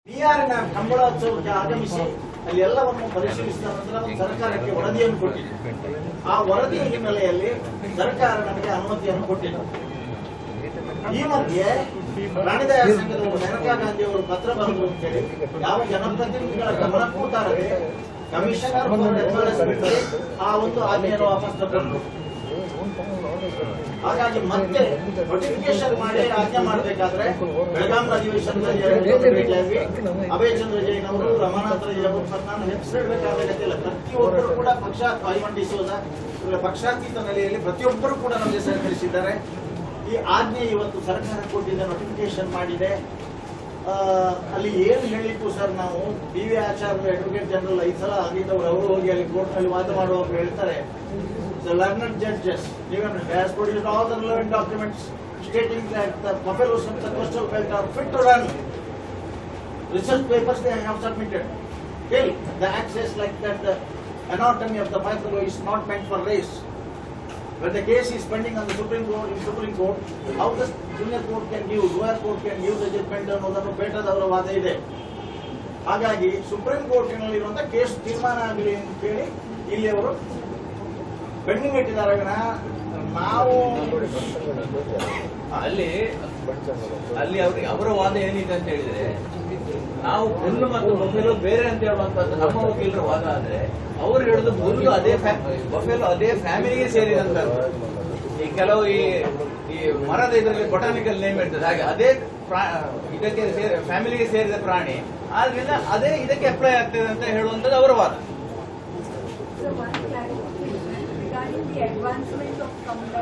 ಬಿಹಾರಿನ ಕಂಬಳೋತ್ಸವಕ್ಕೆ ಆಗಮಿಸಿ ಅಲ್ಲಿ ಎಲ್ಲವನ್ನು ಪರಿಶೀಲಿಸಿದ ನಂತರ ಒಂದು ಸರ್ಕಾರಕ್ಕೆ ವರದಿಯನ್ನು ಕೊಟ್ಟಿದೆ ಆ ವರದಿಯ ಹಿನ್ನೆಲೆಯಲ್ಲಿ ಸರ್ಕಾರ ನಮಗೆ ಅನುಮತಿಯನ್ನು ಕೊಟ್ಟಿದೆ ಈ ಮಧ್ಯೆ ಪ್ರಾಣಿದಯ ಸಂಘದವರು ಮೇನಕಾ ಗಾಂಧಿ ಅವರು ಪತ್ರ ಬರೆದು ಅಂತೇಳಿ ಯಾವ ಜನಪ್ರತಿನಿಧಿಗಳ ಗಮನಕ್ಕೂ ತಾರದೆ ಕಮಿಷನರ್ ಫಾರ್ ಎನ್ವೈರನ್ಮೆಂಟ್ ಆ ಒಂದು ಆಜ್ಞೆಯನ್ನು ವಾಪಸ್ ತಗೊಂಡು ಹಾಗಾಗಿ ಮತ್ತೆ ನೋಟಿಫಿಕೇಶನ್ ಮಾಡಿ ಆಜ್ಞೆ ಮಾಡಬೇಕಾದ್ರೆ ಬೆಳಗಾಂ ಅಧಿವೇಶನದಲ್ಲಿ ಎರಡು ಜನ ಭೇಟಿಯಾಗಿ ಅಭಯ ಚಂದ್ರ ಜೈನ್ ಅವರು ರಮಾನಾಥ್ ರೈ ಅವರು ಮತ್ತು ನಾನು ಹೆಸರಿಡಬೇಕಾಗತ್ತಿಲ್ಲ ಪ್ರತಿಯೊಬ್ಬರು ಕೂಡ ಪಕ್ಷ ಐವನ್ ಡಿಸೋದ ಇವರ ಪಕ್ಷಾತೀತ ನೆಲೆಯಲ್ಲಿ ಪ್ರತಿಯೊಬ್ಬರು ಕೂಡ ನಮಗೆ ಸಹಕರಿಸಿದ್ದಾರೆ ಈ ಆಜ್ಞೆ ಇವತ್ತು ಸರ್ಕಾರ ಕೊಟ್ಟಿದೆ ನೋಟಿಫಿಕೇಶನ್ ಮಾಡಿದೆ ಆ, ಅಲ್ಲಿ ಏನು ಹೇಳಿತ್ತು ಸರ್ ನಾವು D V Acharya advocate general ಐದು ಸಲ ಆಗಿದ್ದವರು ಅವರು ಹೋಗಿ ಅಲ್ಲಿ ಕೋರ್ಟ್ ನಲ್ಲಿ ವಾದ ಮಾಡುವಾಗ ಹೇಳ್ತಾರೆ The learned judges, even has produced all the relevant documents stating that the buffaloes of the coastal belt are fit to run. Research papers they have submitted. Still, the act says like that the anatomy of the buffalo is not meant for race. When the case is pending on the Supreme Court, in Supreme Court, how the junior court can give, lower court can give the judgment ಅನ್ನೋದನ್ನು ಬೇಟದವರ ವಾದ ಇದೆ ಹಾಗಾಗಿ supreme ಕೋರ್ಟಿನಲ್ಲಿರುವಂತಹ case ತೀರ್ಮಾನ ಆಗಲಿ ಅಂತ ಹೇಳಿ ಇಲ್ಲಿ ಅವರು ಪೆಂಡಿಂಗ್ ಇಟ್ಟಿದ್ದಾರೆ ವಿನಃ ನಾವು ಅಲ್ಲಿ ಅಲ್ಲಿ ಅವ್ರಿಗೆ ಅವರ ವಾದ ಏನಿದೆ ಅಂತ ಹೇಳಿದ್ರೆ ನಾವು ಹುಲ್ಲು ಮತ್ತು ಬಫೆಲೋ ಬೇರೆ ಅಂತ ಹೇಳುವಂತದ್ದು ನಮ್ಮ ವಕೀಲರ ವಾದ ಆದ್ರೆ ಅವ್ರು ಹೇಳುದು ಹುಲ್ಲು ಅದೇ ಬಫೆಲೋ ಅದೇ ಫ್ಯಾಮಿಲಿಗೆ ಸೇರಿದಂತದ್ದು ಈ ಕೆಲವು ಈ ಈ ಮರದ ಇದರಲ್ಲಿ ಬೊಟಾನಿಕಲ್ ನೇಮ್ ಇರ್ತದೆ ಹಾಗೆ ಅದೇ ಪ್ರಾ- ಇದಕ್ಕೆ ಫ್ಯಾಮಿಲಿಗೆ ಸೇರಿದ ಪ್ರಾಣಿ ಆದ್ರಿಂದ ಅದೇ ಇದಕ್ಕೆ ಅಪ್ಲೈ ಆಗ್ತದೆ ಅಂತ ಹೇಳುವಂತದ್ದು ಅವರ ವಾದ So one clarification regarding the advancement of Kamla.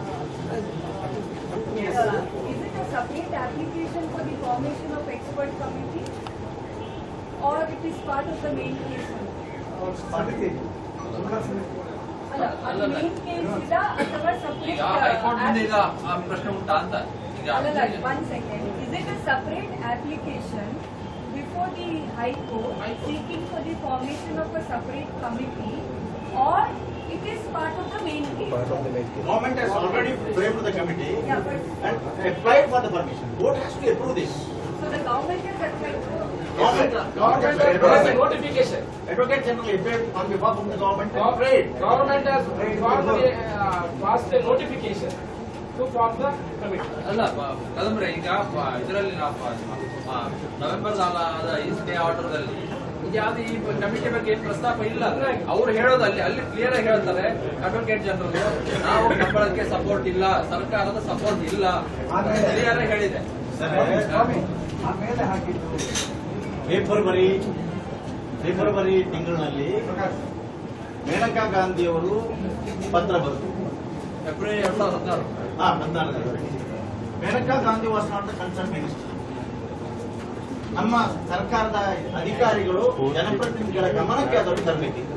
Yes. Uh, Is it a separate application for the formation of expert committee? Or it is part of the main case? only? ಅಲ್ಲ, ಅದು main case ಇದ ಅಥವಾ separate? ಈಗ high court ಮುಂದೆ ಈಗ ಆ ಪ್ರಶ್ನೆ ಉಂಟಾ ಅಂತ ಈಗ ಅಲ್ಲಲ್ಲ, one second. Is it a separate application before the High Court seeking for the formation of a separate committee or it is part of the main case? Government has already framed the committee Yeah, but, and applied for the permission. Court has to approve this. so the government has applied for. Government, government, There is a advocate notification. advocate general appeared on behalf of the government and Gov- prayed. Government has formed a, uh, passed a notification to form the committee. ಅಲ್ಲ ಪ- ಕದಂಬ್ರೆ ಈಗ ಪ- ಇದರಲ್ಲಿ ನಾವು November ಆದ ಈ stay order ದಲ್ಲಿ ಈಗ ಯಾವ್ದು ಈ ಕಮಿಟಿ ಬಗ್ಗೆ ಏನ್ ಪ್ರಸ್ತಾಪ ಇಲ್ಲ ಅವ್ರು ಹೇಳೋದು ಅಲ್ಲಿ ಅಲ್ಲಿ ಕ್ಲಿಯರ್ ಆಗಿ ಹೇಳ್ತಾರೆ ಅಡ್ವೊಕೇಟ್ ಜನರಲ್ ನಾವು ಕಂಬಳಕ್ಕೆ ಸಪೋರ್ಟ್ ಇಲ್ಲ ಸರ್ಕಾರದ ಸಪೋರ್ಟ್ ಇಲ್ಲ ಕ್ಲಿಯರ್ ಆಗಿ ಹೇಳಿದೆ ಫೆಬ್ರವರಿ ಫೆಬ್ರವರಿ ತಿಂಗಳಿನಲ್ಲಿ ಮೇನಕಾ ಗಾಂಧಿ ಅವರು ಪತ್ರ ಬರೆದರು ಫೆಬ್ರವರಿ ಎರಡ್ ಸಾವಿರದ ಹದಿನಾರು ಹಾ ಹದಿನಾರರಲ್ಲಿ Maneka Gandhi was not the concern minister ನಮ್ಮ ಸರ್ಕಾರದ ಅಧಿಕಾರಿಗಳು ಜನಪ್ರತಿನಿಧಿಗಳ ಗಮನಕ್ಕೆ ಅದನ್ನು ತರಬೇಕಿತ್ತು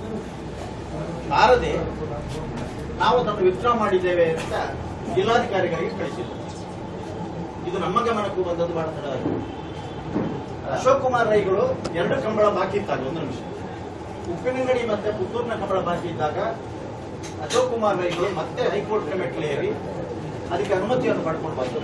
ಬಾರದೆ ನಾವು ಅದನ್ನು ವಿತ್ಡ್ರಾ ಮಾಡಿದ್ದೇವೆ ಅಂತ ಜಿಲ್ಲಾಧಿಕಾರಿಗಳಿಗೆ ಕಳಿಸಿದ್ರು ಇದು ನಮ್ಮ ಗಮನಕ್ಕೂ ಬಂದದ್ದು ಬಹಳ ತಡ ಆಗಿದೆ. ಅಶೋಕ್ ಕುಮಾರ್ ರೈಗಳು ಎರಡು ಕಂಬಳ ಬಾಕಿ ಇದ್ದಾಗ ಒಂದು ನಿಮಿಷ ಉಪ್ಪಿನಂಗಡಿ ಮತ್ತೆ ಪುತ್ತೂರಿನ ಕಂಬಳ ಬಾಕಿ ಇದ್ದಾಗ ಅಶೋಕ್ ಕುಮಾರ್ ರೈಗಳು ಮತ್ತೆ ಹೈಕೋರ್ಟ್ ಮೆಟ್ಲೇರಿ ಅದಕ್ಕೆ ಅನುಮತಿಯನ್ನು ಪಡ್ಕೊಂಡು ಬಂದರು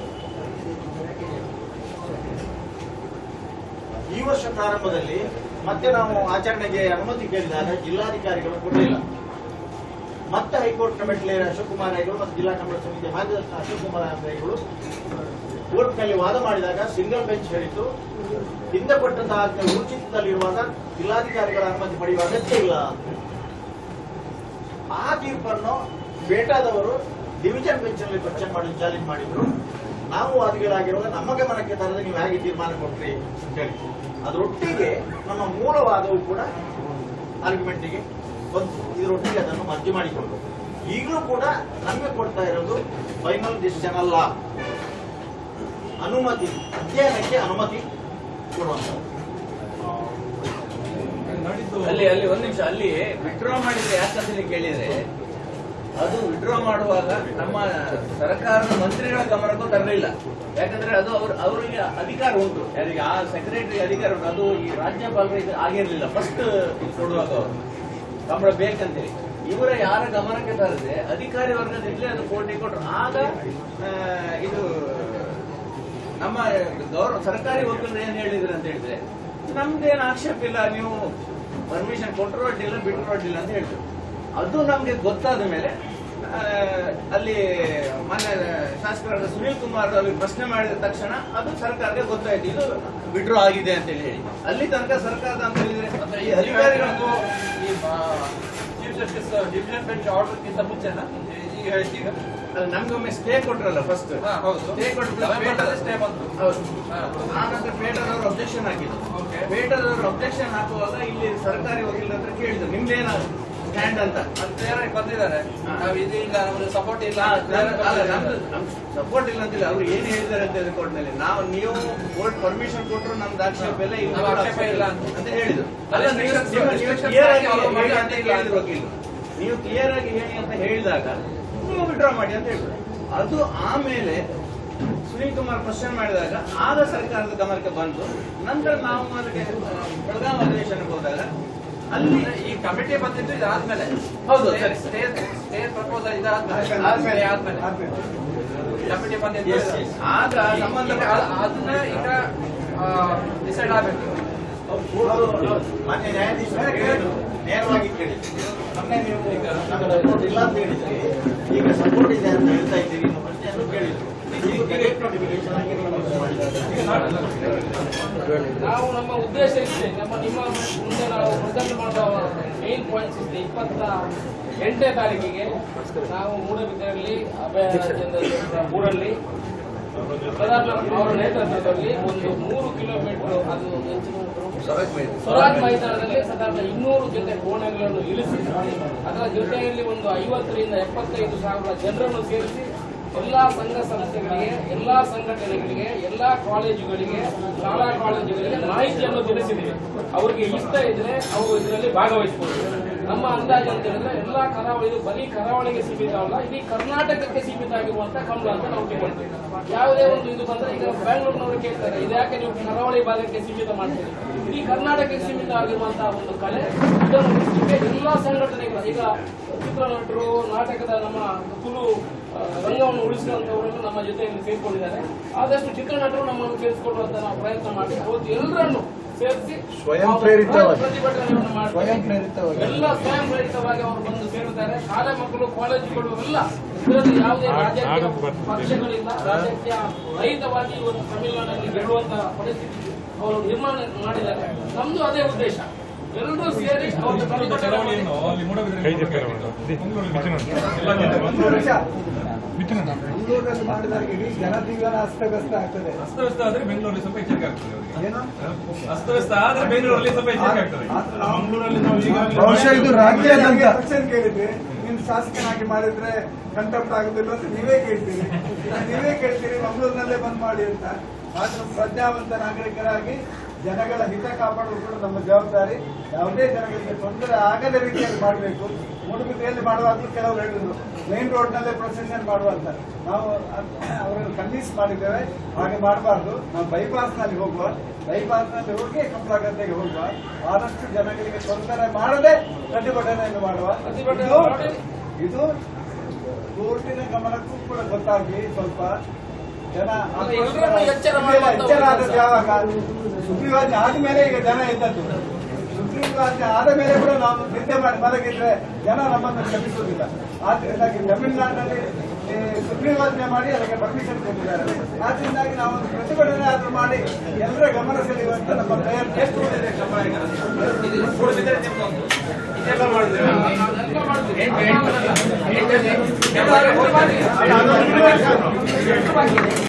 ಈ ವರ್ಷ ಪ್ರಾರಂಭದಲ್ಲಿ ಮತ್ತೆ ನಾವು ಆಚರಣೆಗೆ ಅನುಮತಿ ಕೇಳಿದಾಗ ಜಿಲ್ಲಾಧಿಕಾರಿಗಳು ಕೊಡಲಿಲ್ಲ ಮತ್ತೆ ಹೈಕೋರ್ಟ್ ಮೆಟ್ಲೇರಿ ಅಶೋಕ್ ಕುಮಾರ್ ರೈಗಳು ಮತ್ತು ಜಿಲ್ಲಾ ಕಂಬಳ ಸಮಿತಿ ಮಾರ್ಗದರ್ಶನ ಅಶೋಕ್ ಕುಮಾರ್ ರೈಗಳು ಕೋರ್ಟ್ನಲ್ಲಿ ವಾದ ಮಾಡಿದಾಗ ಸಿಂಗಲ್ ಬೆಂಚ್ ಹೇಳಿತು ಹಿಂದೆ ಕೊಟ್ಟಂತಹ ಆಜ್ಞೆ ಊರ್ಜಿತದಲ್ಲಿರುವಾಗ ಜಿಲ್ಲಾಧಿಕಾರಿಗಳ ಅನುಮತಿ ಪಡೆಯುವ ಅಗತ್ಯ ಇಲ್ಲ ಆ ತೀರ್ಪನ್ನು ಬೇಟಾದವರು ಡಿವಿಷನ್ ಬೆಂಚ್ ನಲ್ಲಿ ಕ್ವಶನ್ ಮಾಡಿ ಚಾಲೆಂಜ್ ಮಾಡಿದ್ರು ನಾವು ವಾದಿಗಳಾಗಿರುವಾಗ ನಮ್ಮ ಗಮನಕ್ಕೆ ತರದೆ ನೀವು ಹೇಗೆ ತೀರ್ಮಾನ ಕೊಟ್ರಿ ಅಂತ ಹೇಳಿ ಅದರೊಟ್ಟಿಗೆ ನಮ್ಮ ಮೂಲವಾದವು ಕೂಡ ಆರ್ಗ್ಯುಮೆಂಟಿಗೆ ಬಂತು ಇದರೊಟ್ಟಿಗೆ ಅದನ್ನು ಮರ್ಜಿ ಮಾಡಿಕೊಂಡು ಈಗಲೂ ಕೂಡ ನಮಗೆ ಕೊಡ್ತಾ ಇರೋದು ಫೈನಲ್ ಡಿಸಿಷನ್ ಅಲ್ಲ ಅನುಮತಿ ಅಧ್ಯಯನಕ್ಕೆ ಅನುಮತಿ ಕೊಡುವಂಥದ್ದು ಅಲ್ಲಿ ಅಲ್ಲಿ ಒಂದ್ ನಿಮಿಷ ಅಲ್ಲಿ ವಿಡ್ರಾ ಮಾಡಿದ್ರೆ ಯಾಕಂತ ಹೇಳಿ ಕೇಳಿದ್ರೆ ಅದು ವಿಡ್ರಾ ಮಾಡುವಾಗ ನಮ್ಮ ಸರ್ಕಾರದ ಮಂತ್ರಿಗಳ ಗಮನಕ್ಕೂ ತರಲಿಲ್ಲ ಯಾಕಂದ್ರೆ ಅದು ಅವ್ರ ಅವರಿಗೆ ಅಧಿಕಾರ ಉಂಟು ಯಾರಿಗೆ ಆ ಸೆಕ್ರೆಟರಿ ಅಧಿಕಾರ ಉಂಟು ಅದು ಈ ರಾಜ್ಯಪಾಲರಿಗೆ ಆಗಿರ್ಲಿಲ್ಲ ಫಸ್ಟ್ ಕೊಡುವಾಗ ಅವರು ಕಂಬಳ ಬೇಕಂತೇಳಿ ಇವರ ಯಾರ ಗಮನಕ್ಕೆ ತರದೆ ಅಧಿಕಾರಿ ವರ್ಗದಿಂದಲೇ ಅದು ಕೋರ್ಟಿಗೆ ಕೊಟ್ಟರು ಆಗ ಆ, ಇದು ನಮ್ಮ ಗೌರವ ಸರ್ಕಾರಿ ವಕೀಲರು ಏನ್ ಹೇಳಿದ್ರು ಅಂತ ಹೇಳಿದ್ರೆ ನಮ್ದೇನು ಆಕ್ಷೇಪ ಇಲ್ಲ ನೀವು ಪರ್ಮಿಷನ್ ಕೊಟ್ಟರು ಅಡ್ಡಿಲ್ಲ ಬಿಟ್ಟರು ಅಡ್ಡಿಲ್ಲ ಅಂತ ಹೇಳಿದ್ರು ಅದು ನಮ್ಗೆ ಗೊತ್ತಾದ ಮೇಲೆ ಆ, ಅಲ್ಲಿ ಮೊನ್ನೆ ಶಾಸಕರಾದ ಸುನೀಲ್ ಕುಮಾರ್ ಅಲ್ಲಿ ಪ್ರಶ್ನೆ ಮಾಡಿದ ತಕ್ಷಣ ಅದು ಸರ್ಕಾರಕ್ಕೆ ಗೊತ್ತಾಯ್ತು ಇದು ವಿಡ್ರಾ ಆಗಿದೆ ಅಂತ ಹೇಳಿ ಅಲ್ಲಿ ತನಕ ಸರ್ಕಾರದ ಅಂತ ಹೇಳಿದ್ರೆ ಈ ಅಧಿಕಾರಿಗಳು ಈ ಚೀಫ್ ಜಸ್ಟಿಸ್ ಡಿವಿಷನ್ ಬೆಂಚ್ ಆರ್ಡರ್ಗಿಂತ ಮುಂಚೆನಾ ಈಗ ಹೇಳ್ತೀಗ ಅದು ನಮ್ಗೊಮ್ಮೆ ಸ್ಟೇ ಕೊಟ್ರಲ್ಲ ಫಸ್ಟ್ ಹಾ, ಹೌದು ಸ್ಟೇ ನವೆಂಬರ್ನಲ್ಲಿ stay ಬಂತು. ಹೌದು ಹಾ. ಆನಂತರ ಪೇಟರ್ ಅವರು ಅಬ್ಜೆಕ್ಷನ್ ಹಾಕಿದ್ರು Okay. ಪೇಟರ್ ಅವರು ಅಬ್ಜೆಕ್ಷನ್ ಹಾಕುವಾಗ ಇಲ್ಲಿ ಸರ್ಕಾರಿ ವಕೀಲರ ಹತ್ರ ಕೇಳಿದ್ರು ನಿಮ್ದೇನ ಸ್ಟ್ಯಾಂಡ್ ಅಂತ ಅದು ಕ್ಲಿಯರ್ ಆಗಿ ಬಂದಿದ್ದಾರೆ ಹಾ. ನಾವು ಇದೀಗ ನಮಗೆ ಸಪೋರ್ಟ್ ಇಲ್ಲ ಅಂತ clear ಆಗಿ ಬಂದಿದ್ದಾರೆ. ಸಪೋರ್ಟ್ ಇಲ್ಲ ಅಂತಿಲ್ಲ ಅವ್ರು ಏನ್ ಹೇಳಿದ್ದಾರೆ ಅಂತ ಹೇಳಿದ ಕೋರ್ಟ್ನಲ್ಲಿ ನಾವು ನೀವು ಕೋರ್ಟ್ ಪರ್ಮಿಷನ್ ಕೊಟ್ಟರು ನಮ್ದು ಆಕ್ಷೇಪ ಇಲ್ಲ ಇಲ್ಲಿ ನಾವು ಆಕ್ಷೇಪ ಇಲ್ಲ ಅಂತ. ಅಂತ ಹೇಳಿದ್ರು ಅಲ್ಲ, ಅಲ್ಲ ನೀವು restrictions- ನೀವು restrictions clear ಆಗಿ ಹಾಕಿ ಅವ್ರು ಹೇಳಿ ಮಾಡಿ ಅಂತ ಅಂತ ಇಲ್ಲ. ಹೇಳಿದ್ರು ವಕೀಲರು ನೀವು ಕ್ಲಿಯರ್ ಆಗಿ ಹೇಳಿ ಅಂತ ಹೇಳಿದಾಗ ನೀವು ವಿಡ್ರಾ ಮಾಡಿ ಅಂತ ಹೇಳಿದ್ರು ಅದು ಆಮೇಲೆ ಸುನೀಲ್ ಕುಮಾರ್ ಕ್ವಶನ್ ಮಾಡಿದಾಗ ಆಗ ಸರ್ಕಾರದ ಗಮನಕ್ಕೆ ಬಂತು ನಂತರ ನಾವು ಅದಕ್ಕೆ ಬೆಳಗಾವಿ ಅಧಿವೇಶನಕ್ಕೆ ಹೋದಾಗ ಅಲ್ಲಿ ಈ ಕಮಿಟಿ ಬಂದಿದ್ದು ಇದಾದ್ಮೇಲೆ ಹೌದು, ಸರಿ. ಸ್ಟೇ ಸ್ಟೇ ಪ್ರಪೋಸಲ್ ಇದಾದ್ಮೇಲೆ ಆದ್ಮೇಲೆ. ಆದ್ಮೇಲೆ ಕಮಿಟಿ ಬಂದಿದ್ದು Yes, yes. ಆಗ ಸಂಬಂಧ ಈಗ ಅದ್- ಅದನ್ನ ಈಗ ಡಿಸೈಡ್ ಆಗ್ಬೇಕು ಮಾನ್ಯ ನ್ಯಾಯಾಧೀಶರು ಕೇಳಿದ್ರು, ನೇರವಾಗಿ ಕೇಳಿದ್ರು ಮೊನ್ನೆ ನೀವು ನಮಗೆ ಸಪೋರ್ಟ್ ಇಲ್ಲ ಅಂತ ಹೇಳಿದ್ರಿ ಈಗ ಸಪೋರ್ಟ್ ಇದೆ ಅಂತ ಹೇಳ್ತಾ ಇದ್ದೀರಿ ಅನ್ನೋ ಪ್ರಶ್ನೆಯನ್ನು ಕೇಳಿದ್ರು ಈಗ ಗೆಜೆಟ್ ನೋಟಿಫಿಕೇಶನ್ ಆಗಿ ನೀವು ಮಾಡಿದ್ದಾರೆ ನಾವು ನಮ್ಮ ಉದ್ದೇಶ ಇಷ್ಟೇ ನಮ್ಮ ನಿಮ್ಮ ಮುಂದೆ ನಾವು ಪ್ರೆಸೆಂಟ್ ಮಾಡುವ ಮೇನ್ ಪಾಯಿಂಟ್ಸ್ ಇಷ್ಟೇ ಇಪ್ಪತ್ತ ಎಂಟನೇ ತಾರೀಕಿಗೆ ನಾವು ಮೂಡಬಿದ್ರೆಯಲ್ಲಿ ಅಭಯಾರಣ್ಯದ ಊರಲ್ಲಿ ಪ್ರಧಾನ ಅವರ ನೇತೃತ್ವದಲ್ಲಿ ಒಂದು ಮೂರು ಕಿಲೋಮೀಟರ್ ಅದು ಹೆಚ್ಚಿನ ಸ್ವರಾಜ್ ಮೈದಾನದಲ್ಲಿ ಸಾಧಾರಣ ಇನ್ನೂರು ಜೊತೆ ಕೋಣೆಗಳನ್ನು ಇಳಿಸಿ ಅದರ ಜೊತೆಯಲ್ಲಿ ಒಂದು ಐವತ್ತರಿಂದ ಎಪ್ಪತ್ತೈದು ಸಾವಿರ ಜನರನ್ನು ಸೇರಿಸಿ ಎಲ್ಲಾ ಸಂಘ ಸಂಸ್ಥೆಗಳಿಗೆ ಎಲ್ಲಾ ಸಂಘಟನೆಗಳಿಗೆ ಎಲ್ಲಾ ಕಾಲೇಜುಗಳಿಗೆ ಶಾಲಾ ಕಾಲೇಜುಗಳಿಗೆ ಮಾಹಿತಿಯನ್ನು ತಿಳಿಸಿದ್ದೀವಿ ಅವರಿಗೆ ಇಷ್ಟ ಇದ್ರೆ ಅವರು ಇದರಲ್ಲಿ ಭಾಗವಹಿಸಬಹುದು ನಮ್ಮ ಅಂದಾಜು ಅಂತ ಹೇಳಿದ್ರೆ ಎಲ್ಲಾ ಕರಾವಳಿ ಇದು ಬರೀ ಕರಾವಳಿಗೆ ಸೀಮಿತ ಅಲ್ಲ ಇಡೀ ಕರ್ನಾಟಕಕ್ಕೆ ಸೀಮಿತ ಆಗಿರುವಂತ ಕಂಬಳ ಅಂತ ನಾವು ತಿಳ್ಕೊಳ್ತೀವಿ ಯಾವುದೇ ಒಂದು ಇದು ಬಂದ್ರೆ ಈಗ ಬ್ಯಾಂಗ್ಳೂರ್ನವರು ಕೇಳ್ತಾರೆ ಇದ್ಯಾಕೆ ನೀವು ಕರಾವಳಿ ಭಾಗಕ್ಕೆ ಸೀಮಿತ ಮಾಡ್ತೀರಿ ಇಡೀ ಕರ್ನಾಟಕಕ್ಕೆ ಸೀಮಿತ ಆಗಿರುವಂತಹ ಒಂದು ಕಲೆ ಇದನ್ನು ಉಳಿಸ್ಲಿಕ್ಕೆ ಎಲ್ಲಾ ಸಂಘಟನೆಗಳು ಈಗ ಚಿತ್ರನಟರು ನಾಟಕದ ನಮ್ಮ ತುಳು ಆ, ರಂಗವನ್ನು ಉಳಿಸುವಂತವರನ್ನು ನಮ್ಮ ಜೊತೆಯಲ್ಲಿ ಸೇರ್ಕೊಂಡಿದ್ದಾರೆ ಆದಷ್ಟು ಚಿತ್ರನಟರು ನಮ್ಮನ್ನು ಸೇರಿಸಿಕೊಳ್ಳುವಂತ ನಾವು ಪ್ರಯತ್ನ ಮಾಡಿ ಅವತ್ತು ಎಲ್ಲರನ್ನು ಸೇರಿಸಿ ಸ್ವಯಂ ನಾವು ಪ್ರೇರಿತವಾಗಿ. ಪ್ರತಿಭಟನೆಯನ್ನು ಮಾಡ್ತೀವಿ. ಸ್ವಯಂ ಪ್ರೇರಿತವಾಗಿ. ಎಲ್ಲ ಸ್ವಯಂ ಪ್ರೇರಿತವಾಗಿ ಅವರು ಬಂದು ಸೇರುತ್ತಾರೆ ಶಾಲೆ ಮಕ್ಕಳು ಕಾಲೇಜುಗಳು ಎಲ್ಲ ಇದರಲ್ಲಿ ಯಾವುದೇ ರಾಜಕೀಯ ಪಕ್ಷಗಳಿಲ್ಲ ರಾಜಕೀಯ ರಹಿತವಾಗಿ ಇವತ್ತು ತಮಿಳುನಾಡಿನಲ್ಲಿ ಗೆಲ್ಲುವಂತಹ ಪರಿಸ್ಥಿತಿ ಅವರು ನಿರ್ಮಾಣ ಮಾಡಿದ್ದಾರೆ ನಮ್ದು ಅದೇ ಉದ್ದೇಶ ಎಲ್ಲರೂ ಸೇರಿ ಅವತ್ತು ಪ್ರತಿಭಟನೆ ಮಾಡಿ ಬೆಂಗಳೂರಲ್ಲಿ ಮಾಡಿದಾಗ ಇಡೀ ಜನಜೀವನ ಅಸ್ತವ್ಯಸ್ತ ಆಗ್ತದೆ ಅಸ್ತವ್ಯಸ್ತ ಆದ್ರೆ ಬೆಂಗಳೂರಲ್ಲಿ ಸ್ವಲ್ಪ ಎಚ್ಚರಿಕೆ ಆಗ್ತದೆ ಅವರಿಗೆ ಏನು ಅಸ್ತವ್ಯಸ್ತ ಆದ್ರೆ ಬೆಂಗಳೂರಲ್ಲಿ ಸ್ವಲ್ಪ ಎಚ್ಚರಿಕೆ ಆಗ್ತದೆ ಮಂಗಳೂರಲ್ಲಿ ನಾವು ಈಗಾಗಲೇ ಬಹುಶಃ ಇದು ರಾಜ್ಯಾದ್ಯಂತ ಕ್ವಶನ್ ಕೇಳಿದ್ವಿ ನೀನು ಶಾಸಕನಾಗಿ ಮಾಡಿದ್ರೆ ಕಂಟೆಂಪ್ಟ್ ಆಗುದಿಲ್ಲ ಅಂತ ನೀವೇ ಕೇಳ್ತೀರಿ ನೀವೇ ಕೇಳ್ತೀರಿ ಮಂಗಳೂರಿನಲ್ಲೇ ಬಂದ್ ಮಾಡಿ ಅಂತ ಆದ್ರೂ ಪ್ರಜ್ಞಾವಂತ ನಾಗರಿಕರಾಗಿ ಜನಗಳ ಹಿತ ಕಾಪಾಡುವುದು ಕೂಡ ನಮ್ಮ ಜವಾಬ್ದಾರಿ ಯಾವುದೇ ಜನಗಳಿಗೆ ತೊಂದರೆ ಆಗದ ರೀತಿಯಲ್ಲಿ ಮಾಡಬೇಕು ಮೂಡುಬಿದ್ರೆಯಲ್ಲಿ ಮಾಡುವಾಗಲೂ ಕೆಲವರು ಹೇಳಿದ್ರು ಮೇನ್ ರೋಡ್ ನಲ್ಲೇ ಪ್ರೊಸೆಷನ್ ಮಾಡುವಂತ ನಾವು ಅದ್- ಅವರನ್ನು ಕನ್ವಿನ್ಸ್ ಮಾಡಿದ್ದೇವೆ ಹಾಗೆ ಮಾಡಬಾರ್ದು ನಾವು ಬೈಪಾಸ್ ನಲ್ಲಿ ಹೋಗುವ ಬೈಪಾಸ್ ನಲ್ಲಿ ಹೋಗಿ ಕಪ್ಪಳಗದ್ದೆಗೆ ಹೋಗುವ ಆದಷ್ಟು ಜನಗಳಿಗೆ ತೊಂದರೆ ಮಾಡದೆ ಪ್ರತಿಭಟನೆಯನ್ನು ಮಾಡುವ ಪ್ರತಿಭಟನೆ ಇದು- ಮಾಡಿ. ಇದು ಕೋರ್ಟಿನ ಗಮನಕ್ಕೂ ಕೂಡ ಗೊತ್ತಾಗಿ ಸ್ವಲ್ಪ ಜನ ಅಲ್ಲ, ಎಲ್ರನ್ನೂ ಎಚ್ಚರ ಇಲ್ಲ, ಮಾಡುವಂತ ಎಚ್ಚರ ಒಂದು ಆದದ್ದು ಯಾವಾಗ ಸುಗ್ರೀವಾಜ್ಞೆ ಆದ್ಮೇಲೆ ಈಗ ಜನ ಎದ್ದದ್ದು ಸುಗ್ರೀವಾಜ್ಞೆ ಆದ ಮೇಲೆ ಕೂಡ ನಾವು ನಿದ್ದೆ ಮಾಡಿ ಮಲಗಿದ್ರೆ ಜನ ನಮ್ಮನ್ನು ಕ್ಷಮಿಸುವುದಿಲ್ಲ ಆದ್ರಿಂದಾಗಿ ತಮಿಳುನಾಡಿನಲ್ಲಿ ಈ ಸುಗ್ರೀವಾಜ್ಞೆ ಮಾಡಿ ಅದಕ್ಕೆ ಪರ್ಮಿಷನ್ ಕೊಟ್ಟಿದ್ದಾರೆ ಆದ್ರಿಂದಾಗಿ ನಾವು ಒಂದು ಪ್ರತಿಭಟನೆ ಆದ್ರೂ ಮಾಡಿ ಎಲ್ಲರ ಗಮನ ಸೆಳೆಯುವಂತ ನಮ್ಮ ಪ್ರಯತ್ನ ಎಷ್ಟು ಉಳಿದಿದೆ ಸಂಬಳ ಈಗ? ಇದು ಕೂಡಿಸಿದ್ರೆ ನಿಮ್ದೊಂದು. ಇದೆಲ್ಲ ಮಾಡಿದ್ರೆ ನಾವೆಲ್ಲ ಮಾಡ್ತೀವಿ. ಎಂಟು ಎಂಟು ಎಂಟು ಎಂಟು ಎಲ್ಲ ಹೋಗ್ಬಾರ್ದು.